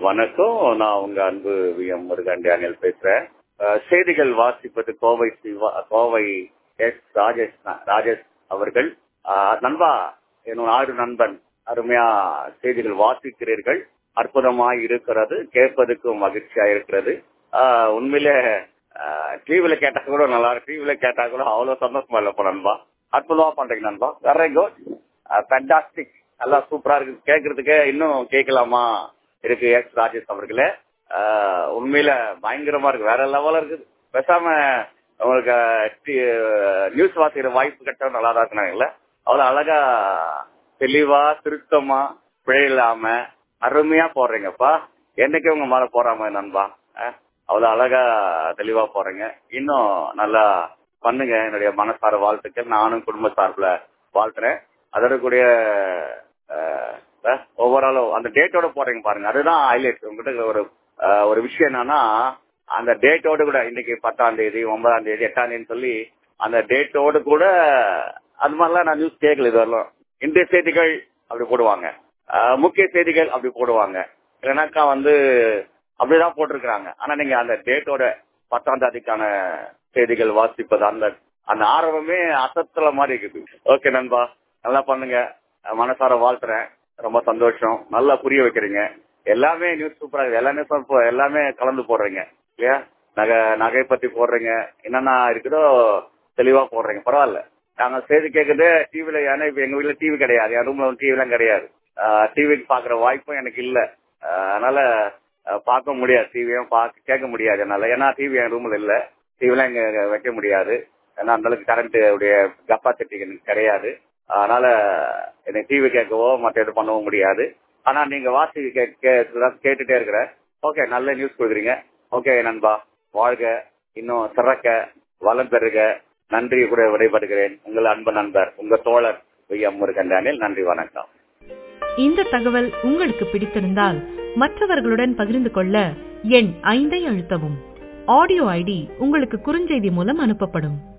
வணக்கம் நான் உங்க அன்பு வி எம் முருகன் டேனியல் பேசுறேன் அஹ், செய்திகள் வாசிப்பது கோவை சிவா கோவை எஸ் ராஜேஷ் ராஜேஷ் அவர்கள் அஹ், நண்பா என்னோட ஆறு நண்பன் அருமையா செய்திகள் வாசிக்கிறீர்கள் அற்புதமாய் இருக்கிறது கேட்பதற்கும் மகிழ்ச்சியா இருக்கிறது ஆஹ், உண்மையிலே டிவில கேட்டா கூட நல்லா இருக்கு டிவில கேட்டா கூட அவ்வளவு சந்தோஷமா இல்லப்பா நண்பா அற்புதமா பண்றீங்க நண்பா வெரி குட் ஃபேண்டாஸ்டிக் நல்லா சூப்பரா இருக்கு கேட்கறதுக்கு இன்னும் கேட்கலாமா இருக்கு எஸ் ராஜேஷ் அவர்களே ஆஹ், உண்மையில பயங்கரமா இருக்கு வேற லெவலா இருக்குது பேசாம உங்களுக்கு நியூஸ் வாசிக்கிற வாய்ப்பு கட்ட நல்லா தான் இருக்கிறாங்கல்ல அவ்வளவு அழகா தெளிவா திருத்தமா பிழை இல்லாம அருமையா போடுறீங்கப்பா என்னைக்கு உங்க மேல போறாம நண்பா அஹ், அவ்வளவு அழகா தெளிவா போறீங்க இன்னும் நல்லா பண்ணுங்க என்னுடைய மனசார வாழ்த்துக்கள் நானும் குடும்ப சார்பில் வாழ்த்துறேன் அதோட கூடிய ஓவராலும் அந்த டேட்டோட போறீங்க பாருங்க அதுதான் ஹைலைட் உங்ககிட்ட ஒரு அஹ், ஒரு விஷயம் என்னன்னா அந்த டேட்டோட கூட இன்னைக்கு பத்தாம் தேதி ஒன்பதாம் தேதி எட்டாம் தேதி சொல்லி அந்த டேட்டோடு கூட அது மாதிரிலாம் நான் நியூஸ் கேட்கல இது வரலாம் இன்றைய செய்திகள் அப்படி போடுவாங்க அஹ், முக்கிய செய்திகள் அப்படி போடுவாங்க இல்லைனாக்கா வந்து அப்படிதான் போட்டிருக்கிறாங்க ஆனா நீங்க அந்த டேட்டோட பத்தாம் தேதிக்கான செய்திகள் வாசிப்பது அந்த அந்த ஆர்வமே அசத்துல மாதிரி இருக்குது ஓகே நண்பா நல்லா பண்ணுங்க மனசார வாழ்த்துறேன் ரொம்ப சந்தோஷம் நல்லா புரிய வைக்கிறீங்க எல்லாமே நியூஸ் சூப்பரா இருக்கு எல்லாமே சூப்பர் எல்லாமே கலந்து போடுறீங்க இல்லையா நகை நகை பத்தி போடுறீங்க என்னென்ன இருக்குதோ தெளிவா போடுறீங்க பரவாயில்ல நாங்க செய்தி கேக்குது டிவில ஏன்னா இப்ப எங்க வீட்டுல டிவி கிடையாது என் ரூம்ல டிவி எல்லாம் கிடையாது டிவி பாக்குற வாய்ப்பும் எனக்கு இல்ல ஆஹ் அதனால ஆஹ் பார்க்க முடியாது டிவியும் பார்க்க கேட்க முடியாது என்னால ஏன்னா டிவி என் ரூம்ல இல்ல டிவிலாம் இங்க வைக்க முடியாது ஏன்னா அந்த அளவுக்கு கரண்ட் உடைய கெப்பாசிட்டி எனக்கு கிடையாது அதனால எனக்கு டிவி கேட்கவோ மற்ற எது பண்ணவும் முடியாது ஆனா நீங்க வாசி கே- கே- கேட்டுட்டே இருக்கிறேன் ஓகே நல்ல நியூஸ் கொடுக்குறீங்க ஓகே நண்பா வாழ்க இன்னும் சிறக்க வளம் பெறுக நன்றி கூட விடைபெறுகிறேன் உங்கள் அன்பு நண்பர் உங்க தோழர் வி எம் முருகன் டேனியல் நன்றி வணக்கம் இந்த தகவல் உங்களுக்கு பிடித்திருந்தால் மற்றவர்களுடன் பகிர்ந்து கொள்ள எண் ஐந்தை அழுத்தவும் ஆடியோ ஐடி உங்களுக்கு குறுஞ்செய்தி மூலம் அனுப்பப்படும்